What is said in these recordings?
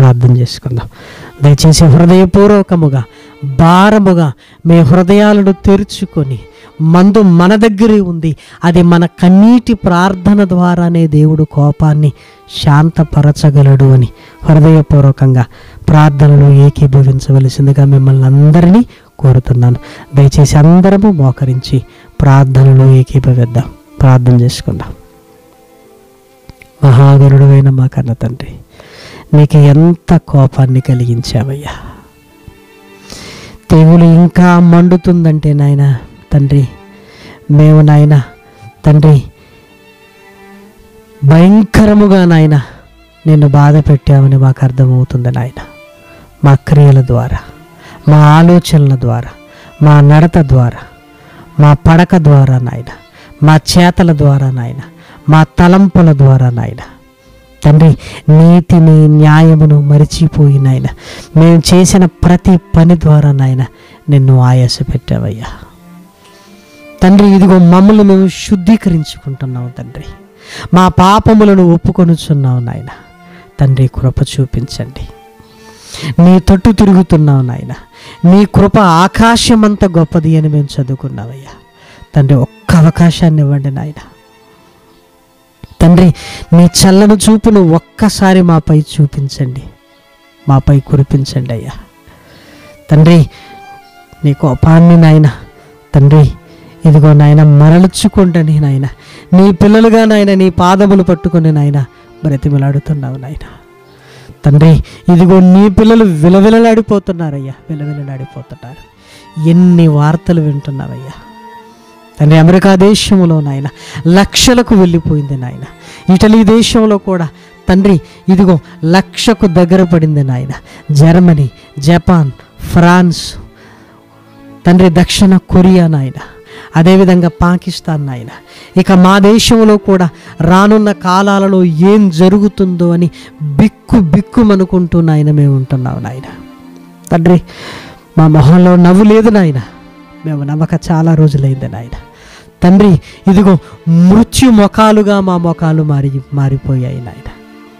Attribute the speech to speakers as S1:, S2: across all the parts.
S1: ప్రార్థన చేసుకుందాం దయచేసి హృదయపూర్వకముగా భారముగా మీ హృదయాలను తెరుచుకొని మందు మన దగ్గరే ఉంది అది మన కన్నీటి ప్రార్థన ద్వారానే దేవుడు కోపాన్ని శాంతపరచగలడు అని హృదయపూర్వకంగా ప్రార్థనలు ఏకీభవించవలసిందిగా మిమ్మల్ని అందరినీ కోరుతున్నాను దయచేసి అందరము మోకరించి ప్రార్థనలో ఏకీభవిద్దాం ప్రార్థన చేసుకుందాం మహాగరుడైన మా కన్న తండ్రి నీకు ఎంత కోపాన్ని కలిగించావయ్యా తెగులు ఇంకా మండుతుందంటే నాయన తండ్రి మేము నాయన తండ్రి భయంకరముగా నాయన నిన్ను బాధ పెట్టామని మాకు అర్థమవుతుంది నాయన మా క్రియల ద్వారా మా ఆలోచనల ద్వారా మా నడత ద్వారా మా పడక ద్వారా నాయన మా చేతల ద్వారా నాయన మా తలంపుల ద్వారా నాయన తండ్రి నీతిని న్యాయమును మరిచిపోయి నాయన మేము చేసిన ప్రతి పని ద్వారా నాయన నిన్ను ఆయాస పెట్టావయ్యా తండ్రి ఇదిగో మమ్మల్ని మేము శుద్ధీకరించుకుంటున్నాము తండ్రి మా పాపములను ఒప్పుకొనుచున్నావు నాయన తండ్రి కృప చూపించండి నీ తట్టు తిరుగుతున్నావు నాయన నీ కృప ఆకాశమంత గొప్పది అని మేము చదువుకున్నావయ్యా తండ్రి ఒక్క అవకాశాన్ని ఇవ్వండి నాయన తండ్రి నీ చల్లను చూపును ఒక్కసారి మాపై చూపించండి మాపై కురిపించండి అయ్యా తండ్రి నీ కోపాన్ని నాయన తండ్రి ఇదిగో నాయన మరలుచుకుంటని నాయన నీ పిల్లలుగా నాయన నీ పాదములు పట్టుకొని నాయన బ్రతిమలాడుతున్నావు నాయన తండ్రి ఇదిగో నీ పిల్లలు విలవిలలాడిపోతున్నారయ్యా విలవిలలాడిపోతున్నారు ఎన్ని వార్తలు వింటున్నావయ్యా తండ్రి అమెరికా దేశంలో నాయన లక్షలకు వెళ్ళిపోయింది నాయన ఇటలీ దేశంలో కూడా తండ్రి ఇదిగో లక్షకు దగ్గర పడింది నాయన జర్మనీ జపాన్ ఫ్రాన్స్ తండ్రి దక్షిణ కొరియా నాయన అదేవిధంగా పాకిస్తాన్ నాయన ఇక మా దేశంలో కూడా రానున్న కాలాలలో ఏం జరుగుతుందో అని బిక్కు బిక్కుమనుకుంటూ నాయన మేము ఉంటున్నాం నాయన తండ్రి మా మొహంలో నవ్వు లేదు నాయన మేము నమ్మక చాలా రోజులైంది నాయన తండ్రి ఇదిగో మృత్యు ముఖాలుగా మా ముఖాలు మారి మారిపోయాయి నాయన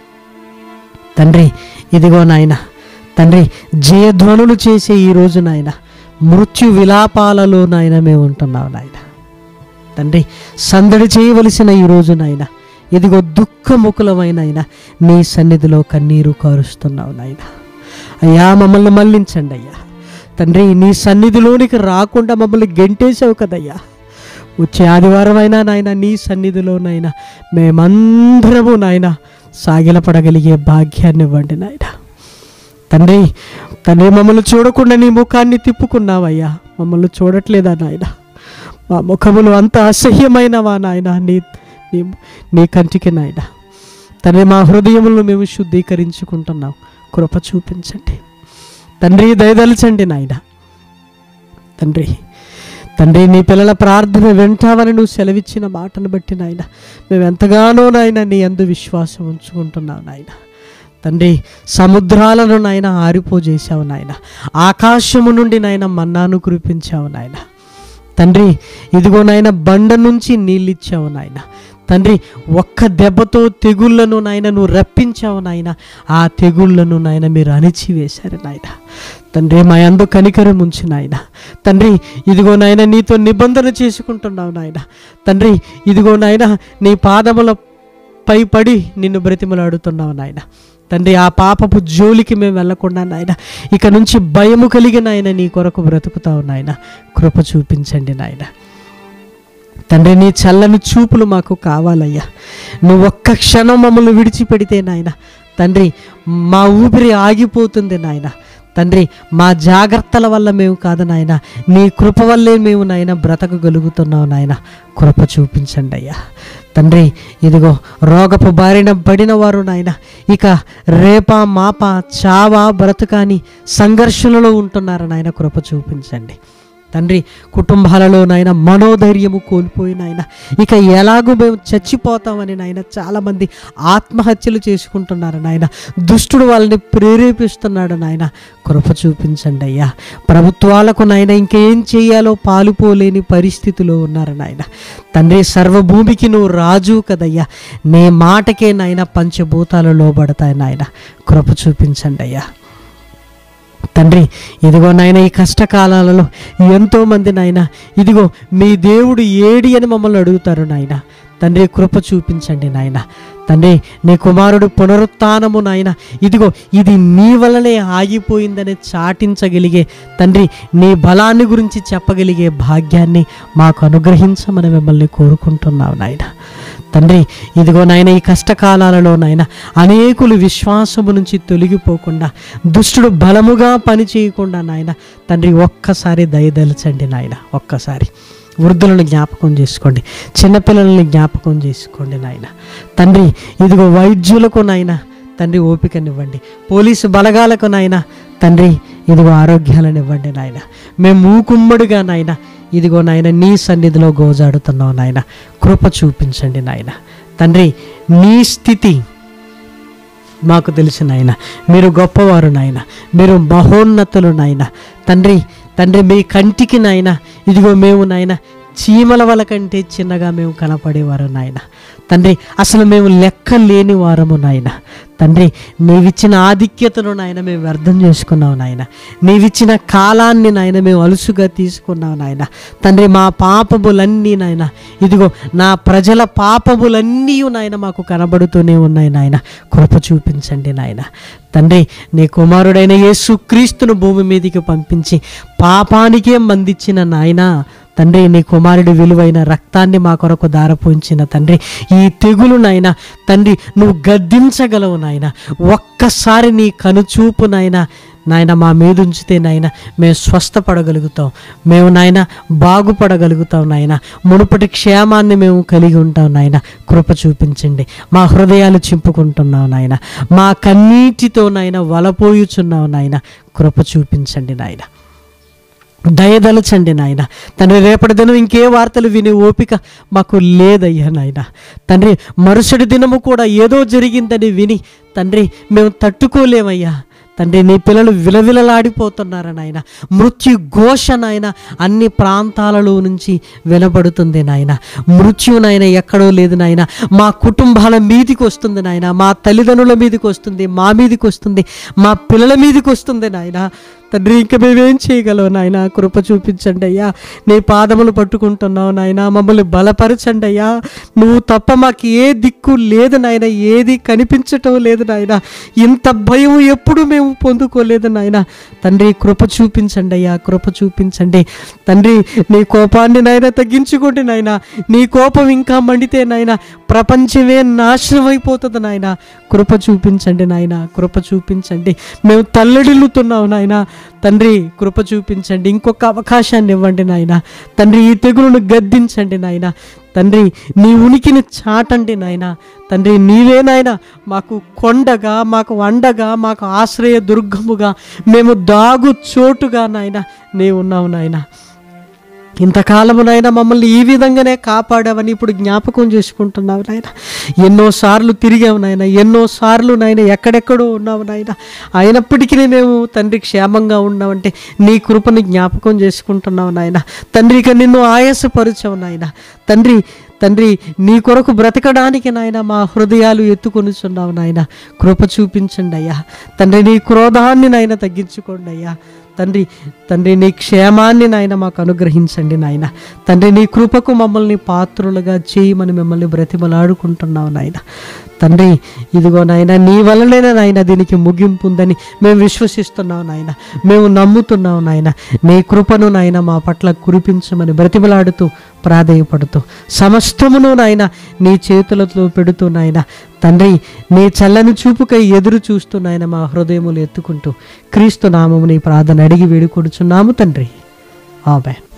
S1: తండ్రి ఇదిగో నాయన తండ్రి జయధ్వనులు చేసే ఈ రోజు నాయన మృత్యు విలాపాలలో నాయన మేము ఉంటున్నాం నాయన తండ్రి సందడి చేయవలసిన ఈ రోజు నాయన ఇదిగో దుఃఖముఖులమైన ఆయన నీ సన్నిధిలో కన్నీరు కారుస్తున్నావు నాయన అయ్యా మమ్మల్ని మళ్ళించండి అయ్యా తండ్రి నీ సన్నిధిలోనికి రాకుండా మమ్మల్ని గెంటేసావు కదయ్యా వచ్చే ఆదివారం అయినా నాయన నీ సన్నిధిలోనైనా మేమందరము నాయన సాగిలపడగలిగే భాగ్యాన్ని ఇవ్వండి నాయన తండ్రి తండ్రి మమ్మల్ని చూడకుండా నీ ముఖాన్ని తిప్పుకున్నావయ్యా మమ్మల్ని చూడట్లేదా నాయన మా ముఖములు అంత అసహ్యమైనవా నాయన నీ నీ నీ కంటికి నాయన తండ్రి మా హృదయములను మేము శుద్ధీకరించుకుంటున్నాం కృప చూపించండి తండ్రి దయదలచండి నాయన తండ్రి తండ్రి నీ పిల్లల ప్రార్థన వింటావని నువ్వు సెలవిచ్చిన మాటను బట్టి నాయన మేము ఎంతగానో నాయన నీ అందు విశ్వాసం ఉంచుకుంటున్నావు నాయన తండ్రి సముద్రాలను నాయన ఆరిపోజేశావు నాయన ఆకాశము నుండి నాయన మన్నాను కురిపించావు నాయన తండ్రి ఇదిగో నాయన బండ నుంచి నీళ్ళు ఇచ్చావు నాయన తండ్రి ఒక్క దెబ్బతో తెగుళ్ళను నాయన నువ్వు రప్పించావు నాయన ఆ తెగుళ్ళను నాయన మీరు అణిచివేశారు నాయన తండ్రి మా అందు కనికరం ఉంచి నాయన తండ్రి ఇదిగో నాయన నీతో నిబంధన చేసుకుంటున్నావు నాయన తండ్రి ఇదిగో నాయన నీ పాదముల పై పడి నిన్ను బ్రతిమలాడుతున్నావు నాయన తండ్రి ఆ పాపపు జోలికి మేము వెళ్ళకుండా నాయన ఇక నుంచి భయము కలిగిన ఆయన నీ కొరకు బ్రతుకుతావు నాయన కృప చూపించండి నాయన తండ్రి నీ చల్లని చూపులు మాకు కావాలయ్యా నువ్వు ఒక్క క్షణం మమ్మల్ని విడిచిపెడితే నాయన తండ్రి మా ఊపిరి ఆగిపోతుంది నాయన తండ్రి మా జాగ్రత్తల వల్ల మేము కాదు నాయన నీ కృప వల్లే మేము నాయన బ్రతకగలుగుతున్నావు నాయన కృప చూపించండి అయ్యా తండ్రి ఇదిగో రోగపు బారిన పడిన వారు నాయన ఇక రేపా మాప చావా బ్రతుకాని సంఘర్షణలో ఉంటున్నారు నాయన కృప చూపించండి తండ్రి కుటుంబాలలో నాయన మనోధైర్యము కోల్పోయి నాయన ఇక ఎలాగో మేము చచ్చిపోతామని నాయన చాలామంది ఆత్మహత్యలు చేసుకుంటున్నారు నాయన దుష్టుడు వాళ్ళని ప్రేరేపిస్తున్నాడు నాయన కృప చూపించండి అయ్యా ప్రభుత్వాలకు నాయన ఇంకేం చేయాలో పాలుపోలేని పరిస్థితిలో ఉన్నారు నాయన తండ్రి సర్వభూమికి నువ్వు రాజు కదయ్యా నీ మాటకే నాయన పంచభూతాలు లోబడతాయి నాయన కృప చూపించండి అయ్యా తండ్రి ఇదిగో నాయన ఈ కష్టకాలాలలో ఎంతోమంది నాయన ఇదిగో మీ దేవుడు ఏడి అని మమ్మల్ని అడుగుతారు నాయన తండ్రి కృప చూపించండి నాయన తండ్రి నీ కుమారుడు పునరుత్నము నాయన ఇదిగో ఇది నీ వలనే ఆగిపోయిందని చాటించగలిగే తండ్రి నీ బలాన్ని గురించి చెప్పగలిగే భాగ్యాన్ని మాకు అనుగ్రహించమని మిమ్మల్ని కోరుకుంటున్నావు నాయన తండ్రి ఇదిగో నాయన ఈ కష్టకాలాలలో నాయన అనేకులు విశ్వాసము నుంచి తొలగిపోకుండా దుష్టుడు బలముగా పని చేయకుండా నాయన తండ్రి ఒక్కసారి దయదలచండి నాయన ఒక్కసారి వృద్ధులను జ్ఞాపకం చేసుకోండి చిన్నపిల్లల్ని జ్ఞాపకం చేసుకోండి నాయన తండ్రి ఇదిగో వైద్యులకు నాయన తండ్రి ఓపికనివ్వండి పోలీసు బలగాలకు నాయన తండ్రి ఇదిగో ఆరోగ్యాలను ఇవ్వండి నాయన మేము మూకుమ్మడిగా నాయన ఇదిగో నాయన నీ సన్నిధిలో గోజాడుతున్నావు నాయన కృప చూపించండి నాయన తండ్రి నీ స్థితి మాకు తెలుసు నాయన మీరు గొప్పవారు నాయన మీరు మహోన్నతులు నాయన తండ్రి తండ్రి మీ కంటికి నాయన ఇదిగో మేము నాయన చీమల వల కంటే చిన్నగా మేము కనపడేవారు నాయన తండ్రి అసలు మేము లెక్క లేని వారము నాయన తండ్రి నీవిచ్చిన ఆధిక్యతను నాయన మేము వ్యర్థం చేసుకున్నావు నాయన నీవిచ్చిన కాలాన్ని నాయన మేము అలుసుగా తీసుకున్నావు నాయన తండ్రి మా పాపములన్నీ నాయన ఇదిగో నా ప్రజల పాపములన్నీ నాయన మాకు కనబడుతూనే ఉన్నాయి నాయన కృప చూపించండి నాయన తండ్రి నీ కుమారుడైన యేసు క్రీస్తును భూమి మీదకి పంపించి పాపానికే మందిచ్చిన నాయన తండ్రి నీ కుమారుడి విలువైన రక్తాన్ని మా కొరకు దారపోంచిన తండ్రి ఈ తెగులు నాయన తండ్రి నువ్వు గద్దించగలవు నాయన ఒక్కసారి నీ కనుచూపు నాయన నాయన మా మీద ఉంచితే నాయన మేము స్వస్థపడగలుగుతాం మేము నాయన బాగుపడగలుగుతాం నాయన మునుపటి క్షేమాన్ని మేము కలిగి ఉంటాం నాయన కృప చూపించండి మా హృదయాలు చింపుకుంటున్నాం నాయన మా కన్నీటితో నాయన వలపోయుచున్నావు నాయన కృప చూపించండి నాయన దయదలచండి నాయన తండ్రి రేపటి దినం ఇంకే వార్తలు వినే ఓపిక మాకు లేదయ్యా నాయన తండ్రి మరుసటి దినము కూడా ఏదో జరిగిందని విని తండ్రి మేము తట్టుకోలేమయ్యా తండ్రి నీ పిల్లలు విలవిలలాడిపోతున్నారు నాయన మృత్యు ఘోష నాయన అన్ని ప్రాంతాలలో నుంచి వినబడుతుంది నాయన మృత్యు నాయన ఎక్కడో లేదు నాయన మా కుటుంబాల మీదికి వస్తుంది నాయన మా తల్లిదండ్రుల మీదకి వస్తుంది మా మీదకి వస్తుంది మా పిల్లల మీదకి వస్తుంది నాయన తండ్రి ఇంక మేమేం చేయగలం నాయన కృప చూపించండి అయ్యా నీ పాదములు పట్టుకుంటున్నావు నాయన మమ్మల్ని బలపరచండి అయ్యా నువ్వు తప్ప మాకు ఏ దిక్కు లేదు నాయన ఏది కనిపించటం లేదు నాయన ఇంత భయం ఎప్పుడు మేము పొందుకోలేదు నాయన తండ్రి కృప చూపించండి అయ్యా కృప చూపించండి తండ్రి నీ కోపాన్ని నాయన తగ్గించుకోండి నాయన నీ కోపం ఇంకా మండితే నాయన ప్రపంచమే నాశనం అయిపోతుంది నాయన కృప చూపించండి నాయన కృప చూపించండి మేము తల్లడిల్లుతున్నాం నాయన తండ్రి కృప చూపించండి ఇంకొక అవకాశాన్ని ఇవ్వండి నాయన తండ్రి ఈ తెగులను గద్దించండి నాయన తండ్రి నీ ఉనికిని చాటండి నాయన తండ్రి నీవే నాయన మాకు కొండగా మాకు వండగా మాకు ఆశ్రయ దుర్గముగా మేము దాగు చోటుగా నాయన నీ ఉన్నావు నాయన ఇంతకాలమునైనా మమ్మల్ని ఈ విధంగానే కాపాడావని ఇప్పుడు జ్ఞాపకం చేసుకుంటున్నావు నాయన ఎన్నోసార్లు తిరిగావు నాయన ఎన్నోసార్లు నాయన ఎక్కడెక్కడో ఉన్నావు నాయన అయినప్పటికీ మేము తండ్రి క్షేమంగా ఉన్నామంటే నీ కృపని జ్ఞాపకం చేసుకుంటున్నావు నాయన తండ్రి ఇక నిన్ను ఆయాసపరిచావు నాయన తండ్రి తండ్రి నీ కొరకు బ్రతకడానికి నాయన మా హృదయాలు ఎత్తుకొనిచున్నావు నాయన కృప చూపించండి అయ్యా తండ్రి నీ క్రోధాన్ని నాయన తగ్గించుకోండి అయ్యా తండ్రి తండ్రి నీ క్షేమాన్ని నాయన మాకు అనుగ్రహించండి నాయన తండ్రి నీ కృపకు మమ్మల్ని పాత్రులుగా చేయమని మిమ్మల్ని బ్రతిమలాడుకుంటున్నావు నాయన తండ్రి ఇదిగో నాయన నీ వలనే నాయన దీనికి ముగింపు ఉందని మేము విశ్వసిస్తున్నాం నాయన మేము నమ్ముతున్నాం నాయన నీ కృపను నాయన మా పట్ల కురిపించమని బ్రతిమలాడుతూ ప్రాధేయపడుతూ సమస్తమును నాయన నీ చేతులతో పెడుతూ నాయన తండ్రి నీ చల్లని చూపుకై ఎదురు చూస్తూ నాయన మా హృదయములు ఎత్తుకుంటూ క్రీస్తు నామము నీ ప్రార్థన అడిగి వేడుకొడుచున్నాము తండ్రి ఆమె